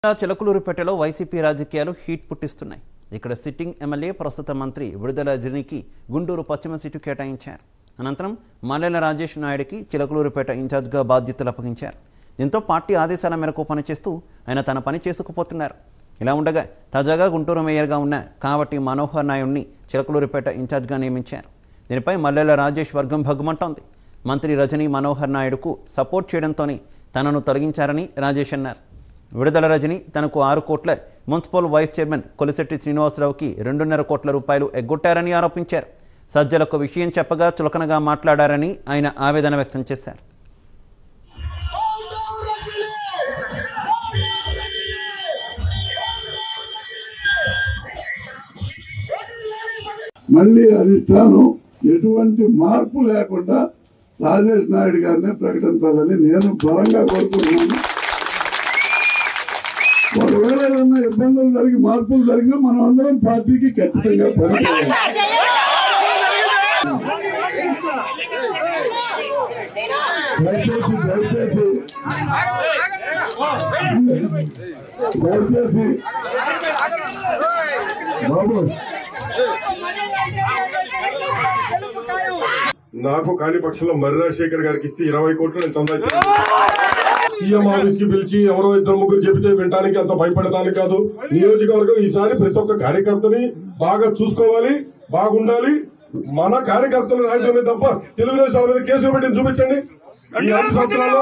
చిలకలూరుపేటలో YCP రాజకీయాలు heat పుట్టిస్తున్నాయి ఇక్కడ sitting MLA ప్రస్తుత మంత్రి విడుదల రజనీకి గుంటూరు పశ్చిమ సీటు కేటాయించారు అనంతరం మల్లెల రాజేష్ నాయుడికి చిలకలూరుపేట ఇన్ఛార్జ్గా బాధ్యతలు అప్పగించారు దీంతో పార్టీ ఆదేశాల మేరకు పనిచేస్తూ ఆయన తన పని చేసుకుపోతున్నారు ఇలా ఉండగా తాజాగా గుంటూరు మేయర్గా ఉన్న కావటి మనోహర్ నాయుడిని చిలకలూరుపేట ఇన్ఛార్జ్గా నియమించారు దీనిపై మల్లెల రాజేష్ వర్గం భగ్గుమంటోంది మంత్రి రజనీ మనోహర్ నాయుడుకు సపోర్ట్ చేయడంతోనే తనను తొలగించారని రాజేష్ అన్నారు విడుదల రజని తనకు ఆరు కోట్ల మున్సిపల్ వైస్ చైర్మన్ కొలిశెట్టి శ్రీనివాసరావుకి రెండున్నర కోట్ల రూపాయలు ఎగ్గొట్టారని ఆరోపించారు సజ్జలకు విషయం చెప్పగా చులకనగా మాట్లాడారని ఆయన ఆవేదన వ్యక్తం చేశారు మళ్ళీ అధిష్టానం ఎటువంటి మార్పు లేకుండా రాజేష్ నాయుడు గారిని ప్రకటించాలని నేను బలంగా కోరుకుంటున్నాను ఒకవేళ ఏదన్నా ఇబ్బందులు జరిగి మార్పులు జరిగినా మనం అందరం పార్టీకి ఖచ్చితంగా పనిచేయాలి దయచేసి దయచేసి దయచేసి బాబు నాకు కాని పక్షంలో మర్రి రాజశేఖర్ గారికి ఇస్తే ఇరవై కోట్లు నేను చందా సీఎం ఆఫీస్ కి పిలిచి ఎవరో ఇద్దరు ముగ్గురు చెబితే వినడానికి అంత భయపడటానికి కాదు నియోజకవర్గం ఈసారి ప్రతి ఒక్క కార్యకర్తని బాగా చూసుకోవాలి బాగుండాలి మన కార్యకర్తల నాయకులనే తప్ప తెలుగుదేశం మీద కేసులు పెట్టి చూపించండి ఈ ఐదు సంవత్సరాల్లో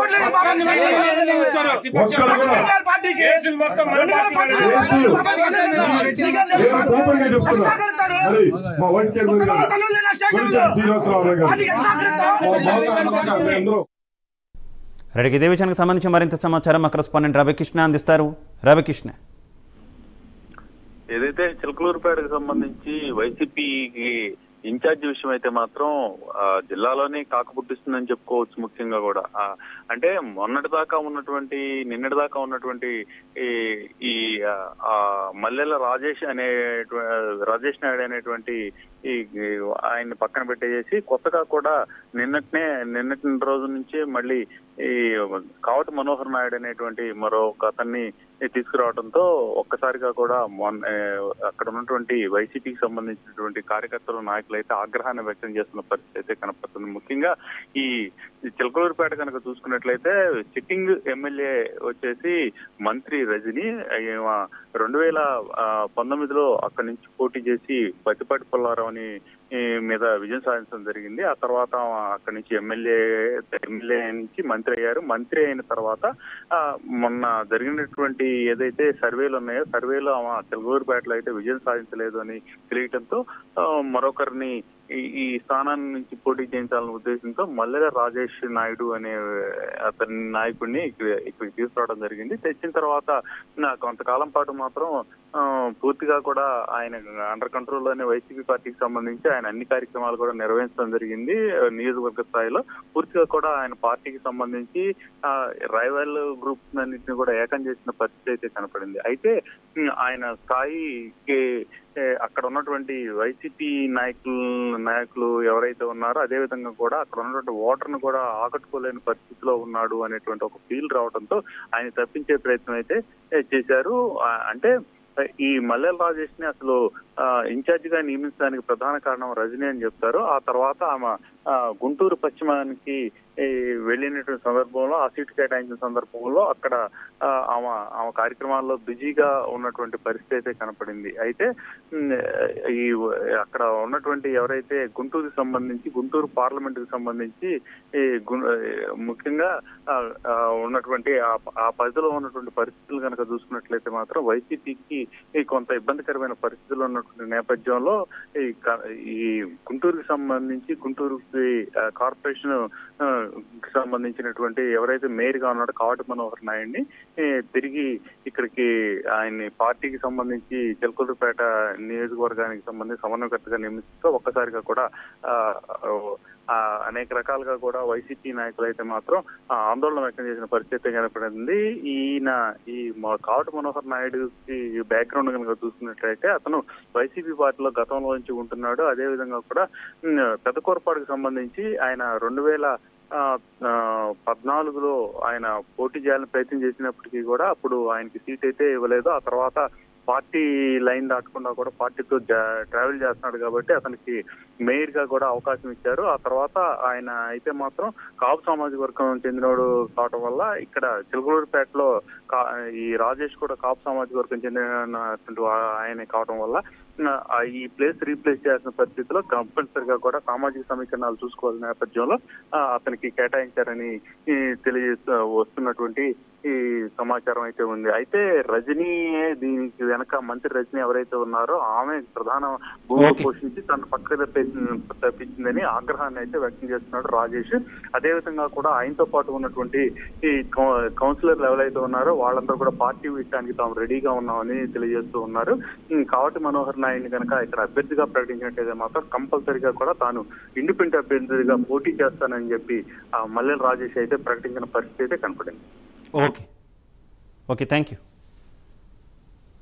ఒక్కరు కూడా కేసులు మొత్తం మన పార్టీ కేసులు నేను కోపంగా చెప్తున్నా మరి మా వైస్ చైర్మన్ గారు కొలిశెట్టి శ్రీనివాసరావు గారు మా బాగా అన్నమాట అందరూ రెడ్డికి ఇదే విషయానికి సంబంధించి మరింత సమాచారం మా కరెస్పాండెంట్ రవికృష్ణ అందిస్తారు రవికృష్ణ ఏదైతే చిలకలూరుపేటకు సంబంధించి వైసీపీకి ఇన్ఛార్జ్ విషయం అయితే మాత్రం ఆ, జిల్లాలోనే కాకపుట్టిస్తుందని చెప్పుకోవచ్చు ముఖ్యంగా కూడా ఆ, అంటే మొన్నటి దాకా ఉన్నటువంటి నిన్నటి దాకా ఉన్నటువంటి ఈ ఈ ఆ, ఆ, మల్లెల రాజేష్ అనే రాజేష్ నాయుడు అనేటువంటి ఈ ఈ ఆయన్ని పక్కన పెట్టేసి కొత్తగా కూడా నిన్నటినే నిన్నటి రోజు నుంచి మళ్ళీ ఈ కావటి మనోహర్ నాయుడు అనేటువంటి మరో ఒక అతన్ని తీసుకురావడంతో ఒక్కసారిగా కూడా మొన్న ఏ, అక్కడ ఉన్నటువంటి వైసీపీకి సంబంధించినటువంటి కార్యకర్తలు నాయకులు అయితే ఆగ్రహాన్ని వ్యక్తం చేస్తున్న పరిస్థితి అయితే కనపడుతుంది ముఖ్యంగా ఈ చిలకలూరుపేట కనుక చూసుకున్నట్లయితే సిట్టింగ్ ఎమ్మెల్యే వచ్చేసి మంత్రి రజని ఈమె రెండు వేల ఆ, పంతొమ్మిదిలో అక్కడి నుంచి పోటీ చేసి పత్తిపాటి పుల్లారావుని ఈ మీద విజయం సాధించడం జరిగింది ఆ తర్వాత ఆమె అక్కడి నుంచి ఎమ్మెల్యే ఎమ్మెల్యే నుంచి మంత్రి అయ్యారు మంత్రి అయిన తర్వాత ఆ, మొన్న జరిగినటువంటి ఏదైతే సర్వేలు ఉన్నాయో సర్వేలో ఆమె తెలుగుపేటలో అయితే విజయం సాధించలేదు అని తెలియటంతో ఆ, మరొకరిని ఈ ఈ స్థానాన్ని నుంచి పోటీ చేయించాలనే ఉద్దేశంతో మల్లెల రాజేష్ నాయుడు అనే అతని నాయకుడిని ఇక్కడ ఇక్కడికి తీసుకురావడం జరిగింది తెచ్చిన తర్వాత నా కొంతకాలం పాటు మాత్రం ఆ, పూర్తిగా కూడా ఆయన అండర్ కంట్రోల్ లోనే వైసీపీ పార్టీకి సంబంధించి ఆయన అన్ని కార్యక్రమాలు కూడా నిర్వహించడం జరిగింది ఆ, నియోజకవర్గ స్థాయిలో పూర్తిగా కూడా ఆయన పార్టీకి సంబంధించి ఆ, రైవల్ గ్రూప్స్ అన్నింటిని కూడా ఏకం చేసిన పరిస్థితి అయితే కనపడింది అయితే ఉమ్, ఆయన స్థాయికి ఏ, అక్కడ ఉన్నటువంటి వైసీపీ నాయకులు నాయకులు ఎవరైతే ఉన్నారో అదే విధంగా కూడా అక్కడ ఉన్నటువంటి ఓటర్ను కూడా ఆకట్టుకోలేని పరిస్థితిలో ఉన్నాడు అనేటువంటి ఒక ఫీల్ రావడంతో ఆయన తప్పించే ప్రయత్నం అయితే ఏ, చేశారు ఆ, అంటే ఈ మల్లెల రాజేష్ ని అసలు ఇన్ఛార్జ్ గా నియమించడానికి ప్రధాన కారణం రజనీ అని చెప్తారు ఆ తర్వాత ఆమె ఆ, గుంటూరు పశ్చిమానికి ఈ, వెళ్ళినటువంటి సందర్భంలో ఆ సీటు కేటాయించిన సందర్భంలో అక్కడ ఆ, ఆమె ఆమె కార్యక్రమాల్లో బిజీగా ఉన్నటువంటి పరిస్థితి అయితే కనపడింది అయితే ఉమ్, ఈ అక్కడ ఉన్నటువంటి ఎవరైతే గుంటూరుకి సంబంధించి గుంటూరు పార్లమెంట్ కి సంబంధించి ఈ గు- ముఖ్యంగా ఆ, ఆ, ఉన్నటువంటి ఆ- ఆ పరిధిలో ఉన్నటువంటి పరిస్థితులు కనుక చూసుకున్నట్లయితే మాత్రం వైసీపీకి ఈ కొంత ఇబ్బందికరమైన పరిస్థితులు ఉన్నటువంటి నేపథ్యంలో ఈ క- ఈ గుంటూరుకి సంబంధించి గుంటూరుకి ఆ, కార్పొరేషన్ ఆ, కి సంబంధించినటువంటి ఎవరైతే మేయర్ గా ఉన్నాడో కావటి మనోహర్ నాయుడిని ఈ, తిరిగి ఇక్కడికి ఆయన్ని పార్టీకి సంబంధించి చిలకలూరుపేట నియోజకవర్గానికి సంబంధించి సమన్వయకర్తగా నియమిస్తూ ఒక్కసారిగా కూడా ఆ, ఆ, అనేక రకాలుగా కూడా వైసీపీ నాయకులు అయితే మాత్రం ఆ, ఆందోళన వ్యక్తం చేసిన పరిస్థితి కనపడింది ఈయన ఈ మ- కావటి మనోహర్ నాయుడుకి బ్యాక్గ్రౌండ్ కనుక చూసుకున్నట్లయితే అతను వైసీపీ పార్టీలో గతంలో నుంచి ఉంటున్నాడు అదే విధంగా కూడా ఉమ్, పెద్దకూరపాడుకు సంబంధించి ఆయన రెండు వేల ఆ, ఆ, పద్నాలుగులో ఆయన పోటీ చేయాలని ప్రయత్నం చేసినప్పటికీ కూడా అప్పుడు ఆయనకి సీట్ అయితే ఇవ్వలేదు ఆ తర్వాత పార్టీ లైన్ దాటకుండా కూడా పార్టీతో జా- ట్రావెల్ చేస్తున్నాడు కాబట్టి అతనికి మేయర్ గా కూడా అవకాశం ఇచ్చారు ఆ తర్వాత ఆయన అయితే మాత్రం కాపు సామాజిక వర్గం చెందినవాడు కావటం వల్ల ఇక్కడ చిలకలూరుపేటలో కా- ఈ రాజేష్ కూడా కాపు సామాజిక వర్గం చెందినటువంటి వా- ఆయనే కావటం వల్ల ఆ, ఈ ప్లేస్ రీప్లేస్ చేయాల్సిన పరిస్థితిలో కంపల్సరిగా కూడా సామాజిక సమీకరణాలు చూసుకోవాల్సిన నేపథ్యంలో ఆ, అతనికి కేటాయించారని ఈ తెలియజేస్తూ వస్తున్నటువంటి ఈ సమాచారం అయితే ఉంది అయితే రజనీ దీనికి వెనక మంత్రి రజనీ ఎవరైతే ఉన్నారో ఆమె ప్రధాన భూమిక Okay. పోషించి తన పక్క తప్పేసి- తప్పించిందని ఆగ్రహాన్ని అయితే వ్యక్తం చేస్తున్నాడు రాజేష్ అదే విధంగా కూడా ఆయనతో పాటు ఉన్నటువంటి ఈ కౌ- కౌన్సిలర్లు ఎవరైతే ఉన్నారో వాళ్ళందరూ కూడా పార్టీ విషయానికి తాము రెడీగా ఉన్నామని తెలియజేస్తూ ఉన్నారు ఉమ్, కావటి మనోహర్ నాయుడిని కనుక ఇక్కడ అభ్యర్థిగా ప్రకటించినట్టయితే మాత్రం కంపల్సరిగా కూడా తాను ఇండిపెండెంట్ అభ్యర్థిగా పోటీ చేస్తానని చెప్పి ఆ మల్లెల రాజేష్ అయితే ప్రకటించిన పరిస్థితి అయితే కనపడింది ఓకే ఓకే థ్యాంక్ యూ